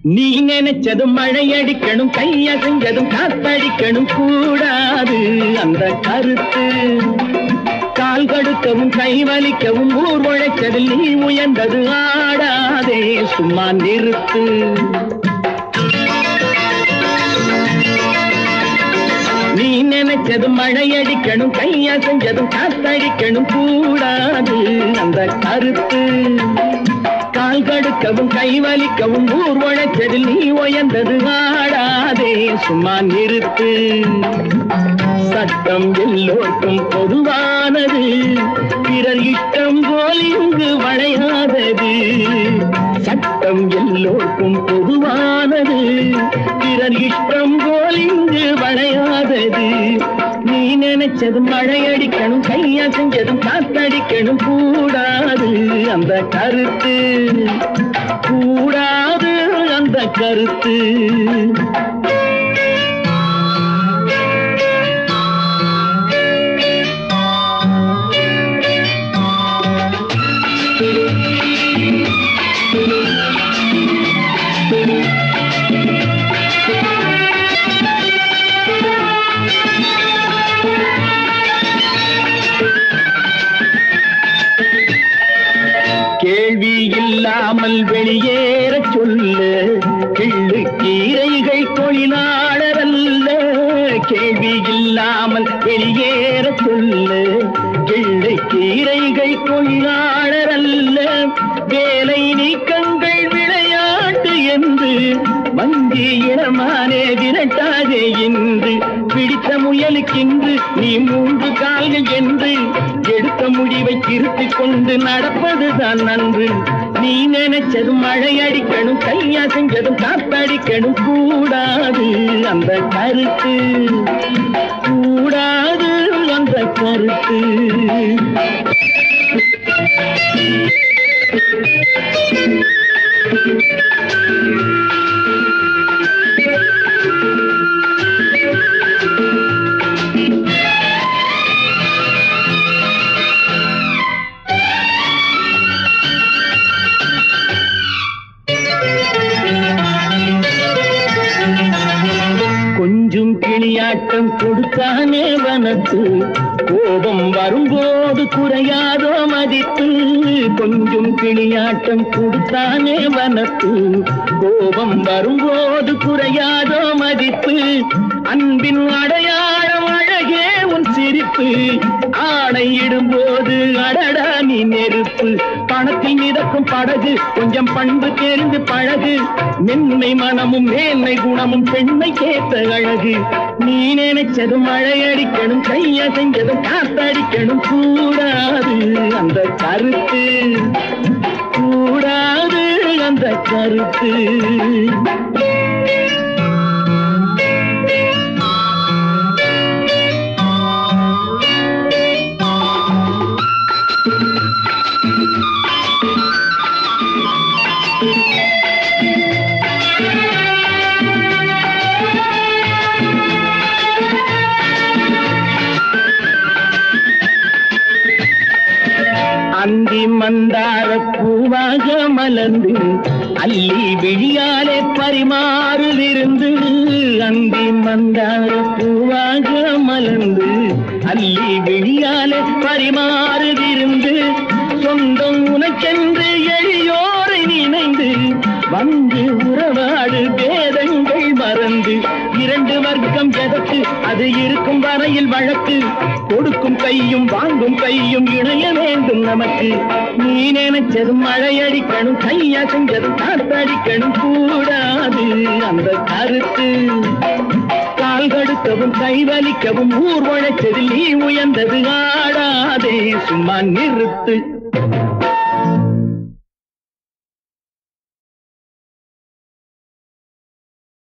நீ நினைச்சதும் மழை அடிக்கணும் கையசைஞ்சதும் காத்தடிக்கணும் கூடாது அந்த கருத்து கால் கடுக்கவும் கை வலிக்கவும் ஊர் உழைச்சதில் நீ உயர்ந்தது ஆடாதே சும்மா நிறுத்து நீ நினைச்சதும் மழை அடிக்கணும் கையசைஞ்சதும் காத்தடிக்கணும் கூடாது அந்த கருத்து கால் கடுக்கவும் கை வலிக்கவும் ஊர் உழைச்சதில் நீ உயர்ந்தது ஆடாதே சும்மா நிறுத்து சட்டம் எல்லோருக்கும் பொதுவானது பிறர் இஷ்டம் போல் இங்கு வளையாதது சட்டம் எல்லோருக்கும் பொதுவானது பிறர் இஷ்டம் போல் இங்கு வளையாதது நீ நினைச்சது மழை அடிக்கணும் கையா செஞ்சதும் காத்தடிக்கணும் கூடாது அந்த கருத்து கூடாது அந்த கருத்து கேள்வி இல்லாமல் வெளியேற சொல்லு கிள்ளு கீரைகள் தொழிலாளர் அல்ல கேள்வி இல்லாமல் வெளியேற சொல்லு கிள்ளு கீரைகள் தொழிலாளர் அல்ல வேலை நீக்கங்கள் விளையாட்டு என்று வங்கி இளமானே விரட்டாதே என்று பிடித்த முயலுக்கென்று நீ மூன்று கால்கள் என்று எடுத்த முடிவை திருத்திக் கொண்டு நடப்பதுதான் நன்று நீ நினைச்சது மழை அடிக்கணும் கையா செஞ்சதும் காத்தடிக்கணும் கூடாது அந்த கருத்து கூடாது அந்த கருத்து கொஞ்சம் கிளியாட்டம் கொடுத்தானே வனத்து கோபம் வரும்போது குறையாதோ மதிப்பு கொஞ்சம் கிளியாட்டம் கொடுத்தானே வனத்து கோபம் வரும்போது குறையாதோ மதிப்பு அன்பின் அடையாளம் அழகே உன் சிரிப்பு ஆணையிடும்போது அடடா நீ நெருப்பு பணத்தில் மிதக்கும் படகு கொஞ்சம் பண்பு தெரிந்து பழகு மென்மை மனமும் மேன்மை குணமும் பெண்மை கேட்ட அழகு நீ நினைச்சதும் மழை அடிக்கணும் கைய செஞ்சதும் காத்தடிக்கணும் கூடாது அந்த கருத்து கூடாது அந்த கருத்து அந்தி மந்தார பூவாக மலர்ந்து அள்ளி விழியாலே பரிமாறுதிருந்து அந்தி மந்தார பூவாக மலர்ந்து அள்ளி விழியாலே பரிமாறுதிருந்து சொந்தம் உனக்கென்று எளியோரை நினைந்து வந்து உறவாடு பேதங்கள் மறந்து இரண்டு வர்க்கம் எதற்கு அது இருக்கும் வரையில் வழக்கு கொடுக்கும் கையும் வாங்கும் கையும் இணைய வேண்டும் நமக்கு நீ நினைச்சதும் மழை அடிக்கணும் கையா செஞ்சதும் காத்தடிக்கணும் கூடாது அந்த கருத்து கால் கடுக்கவும் கை வலிக்கவும் ஊர் உழைச்சதில் நீ உயர்ந்தது ஆடாதே சும்மா நிறுத்து